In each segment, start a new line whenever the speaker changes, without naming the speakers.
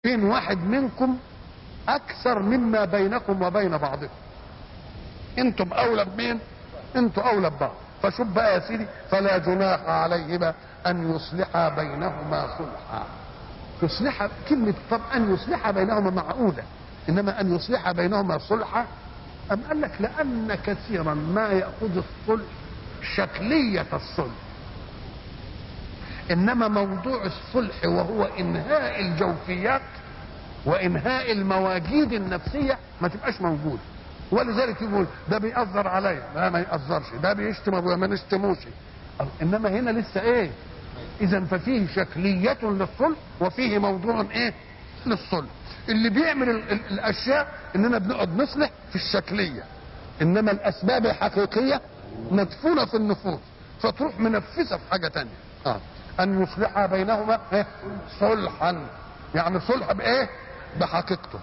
بين واحد منكم اكثر مما بينكم وبين بعضكم انتم اولى بمين انتم اولى ببعض فشوف بقى يا سيدي فلا جناح عليهما ان يصلحا بينهما صلحا يصلح كلمة طب أن يصلح بينهما معقولة إنما أن يصلح بينهما صلحا أم قال لك لأن كثيرا ما يأخذ الصلح شكلية الصلح إنما موضوع الصلح وهو إنهاء الجوفيات وإنهاء إنهاء النفسية ما تبقاش موجود ولذلك يقول ده بيأثر عليا لا ما يأثرش ده بيشتم ابويا ما نشتموش انما هنا لسه ايه اذا ففيه شكلية للصلح وفيه موضوع ايه للصلح اللي بيعمل ال ال الاشياء اننا بنقعد نصلح في الشكلية انما الاسباب الحقيقية مدفونة في النفوس فتروح منفسة في حاجة تانية آه. ان يصلح بينهما إيه؟ صلحا يعني صلح بايه بحقيقته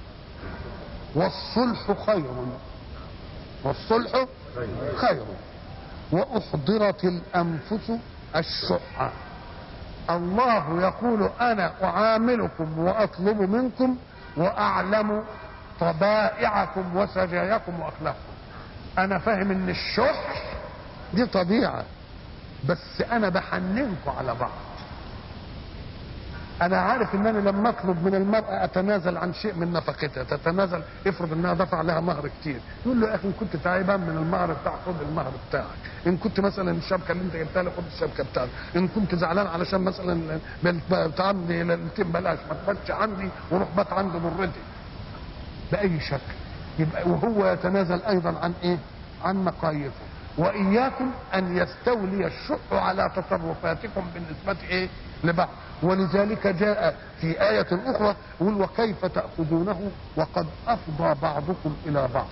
والصلح خير والصلح خير واحضرت الانفس الشح الله يقول انا اعاملكم واطلب منكم واعلم طبائعكم وسجاياكم واخلاقكم انا فاهم ان الشح دي طبيعه بس انا بحننكم على بعض انا عارف ان انا لما اطلب من المراه اتنازل عن شيء من نفقتها تتنازل افرض انها دفع لها مهر كتير يقول له يا اخي ان كنت تعبان من المهر بتاعك خد المهر بتاعك ان كنت مثلا الشبكه اللي انت جبتها لي خد الشبكه بتاعك ان كنت زعلان علشان مثلا بتعمل ليلتين بلاش ما تباتش عندي وروح بات عند مرتي باي شكل يبقى وهو يتنازل ايضا عن ايه عن مقاييسه واياكم ان يستولي الشح على تصرفاتكم بالنسبه ايه لبعض ولذلك جاء في آية أخرى يقول وكيف تأخذونه وقد أفضى بعضكم إلى بعض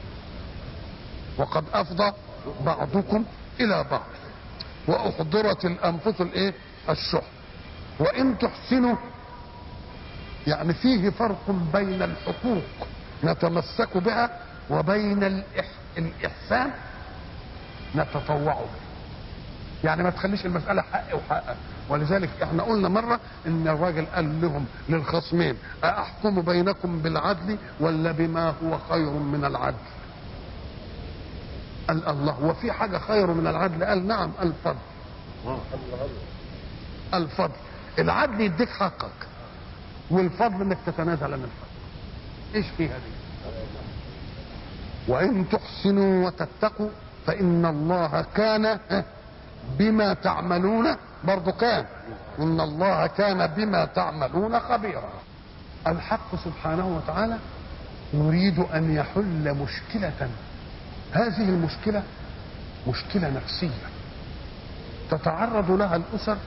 وقد أفضى بعضكم إلى بعض وأحضرت الأنفس الإيه الشح وإن تحسنوا يعني فيه فرق بين الحقوق نتمسك بها وبين الإح... الإحسان نتطوع به يعني ما تخليش المسألة حق وحق ولذلك احنا قلنا مرة ان الراجل قال لهم للخصمين أأحكم بينكم بالعدل ولا بما هو خير من العدل قال الله وفي حاجة خير من العدل قال نعم الفضل الفضل العدل يديك حقك والفضل انك تتنازل عن الحق ايش فيها دي وان تحسنوا وتتقوا فان الله كان بما تعملون برضو كان ان الله كان بما تعملون خبيرا الحق سبحانه وتعالى يريد ان يحل مشكله هذه المشكله مشكله نفسيه تتعرض لها الاسر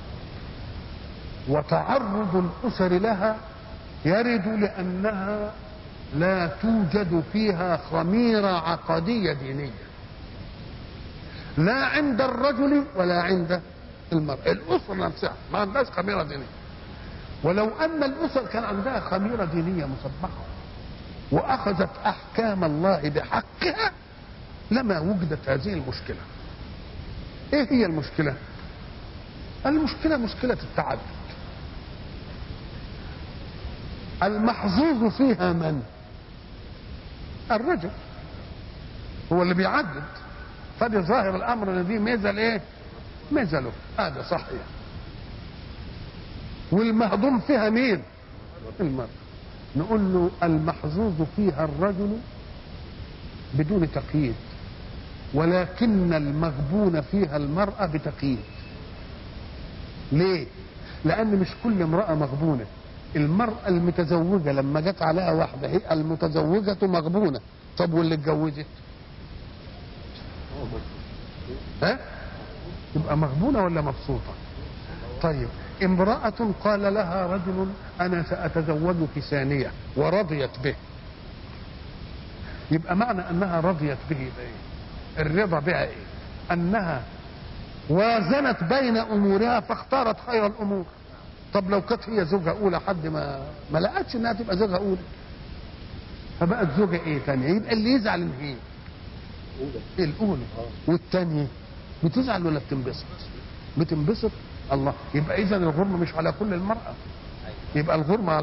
وتعرض الاسر لها يرد لانها لا توجد فيها خميره عقديه دينيه لا عند الرجل ولا عند المرأة الأسرة نفسها ما عندهاش خميرة دينية ولو أن الأسر كان عندها خميرة دينية مسبحة وأخذت أحكام الله بحقها لما وجدت هذه المشكلة إيه هي المشكلة المشكلة مشكلة التعدد المحظوظ فيها من الرجل هو اللي بيعدد فدي ظاهر الامر ان دي ميزه لايه؟ ميزه له هذا صحيح والمهضوم فيها مين؟ المرأة نقول له المحظوظ فيها الرجل بدون تقييد ولكن المغبون فيها المرأة بتقييد ليه؟ لأن مش كل امرأة مغبونة المرأة المتزوجة لما جت عليها واحدة هي المتزوجة مغبونة طب واللي اتجوزت؟ ها يبقى مغبونة ولا مبسوطة طيب امرأة قال لها رجل أنا سأتزوجك ثانية ورضيت به يبقى معنى أنها رضيت به بإيه الرضا بها إيه أنها وازنت بين أمورها فاختارت خير الأمور طب لو كانت هي زوجها أولى حد ما ما لقتش إنها تبقى زوجها أولى فبقت زوجة إيه تانية يبقى اللي يزعل إن هي الأولى والثانية بتزعل ولا بتنبسط؟ بتنبسط الله يبقى إذا الغرمة مش على كل المرأة يبقى الغرمة